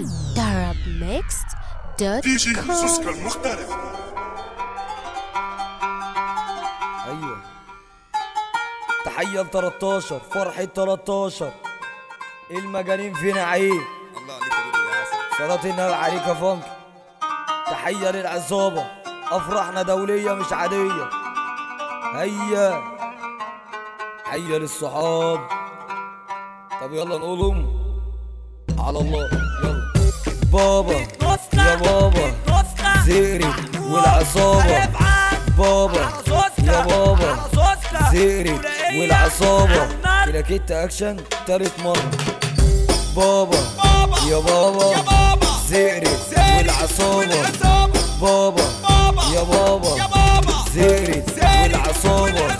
دي جي سوسكا darabmixed.com المخترع ايوه تحية ل 13 فرحة 13 المجانين فينا عيب الله عليك يا دودو يا عسل صلاة النبي عليك يا فانك تحية للعصابة أفراحنا دولية مش عادية هيا هيا للصحاب طب يلا نقولهم على الله يلا بابا يا بابا زيري والعصابة بابا يا بابا زيري والعصابة كده كده أكشن تالت مرة بابا يا بابا زيري والعصابة بابا يا بابا زيري والعصابة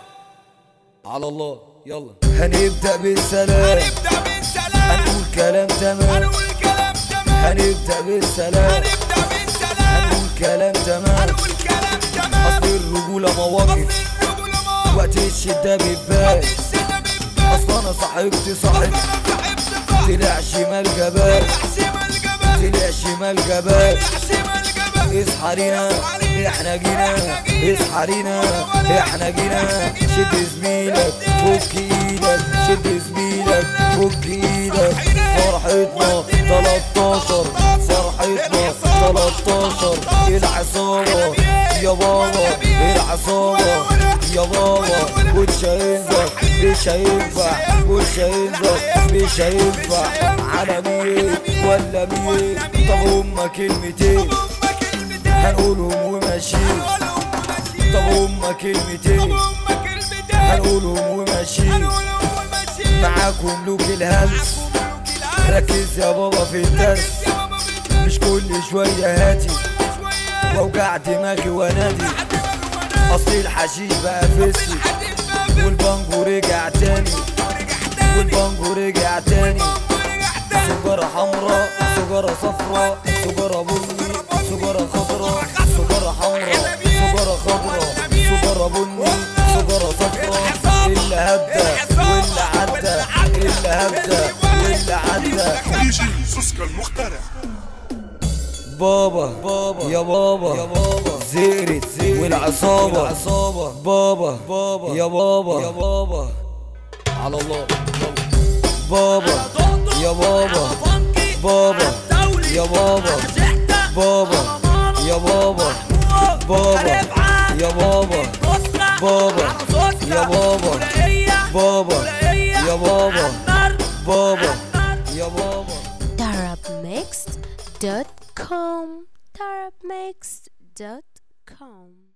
على الله يلا هنبدأ بالسلام نبدأ بالسلام هنقول كلام تمام هنقول كلام تمام هنبدأ بالسلام هنبدأ بالسلام هنقول كلام تمام هنقول كلام تمام أصل الرجولة مواقف الرجولة ما وقت الشدة بيبان السنة بالبال أصل أنا صاحبتي صاحب أنا صاحبت صاحب طلع شمال جبال حسيم الجبل طلع شمال جبال حسيم الجبل اصحى لينا احنا جينا اصحى لينا احنا جينا شد زميلك فك ايدك شد زميلك فك ايدك فرحتنا 13 فرحتنا 13 العصابة يا بابا العصابة يا بابا مش هينفع مش هينفع مش هينفع مش هينفع على مين ولا مين طب هما كلمتين هنقولهم وماشيين طب هما كلمتين هنقولهم وماشيين معاكم لوك الهلس ركز يا بابا في الدرس مش كل شوية هاتي واوجع دماغي وانادي اصل الحشيش بقى فسي والبانجو رجع تاني والبانجو رجع تاني سجارة حمراء سجارة صفراء سجارة بني سجارة خضراء سجارة حمراء سجارة خضراء سجارة بني سجارة صفراء اللي هبدأ واللي عدى اللي هبدأ واللي عدى دي جي سوسكا المخترع بابا بابا يا بابا يا بابا زيرت والعصابة والعصابة بابا بابا يا بابا يا بابا على الله بابا يا بابا بابا يا بابا بابا يا بابا بابا يا بابا بابا يا بابا بابا يا بابا بابا يا بابا darabmixed.com darabmixed.com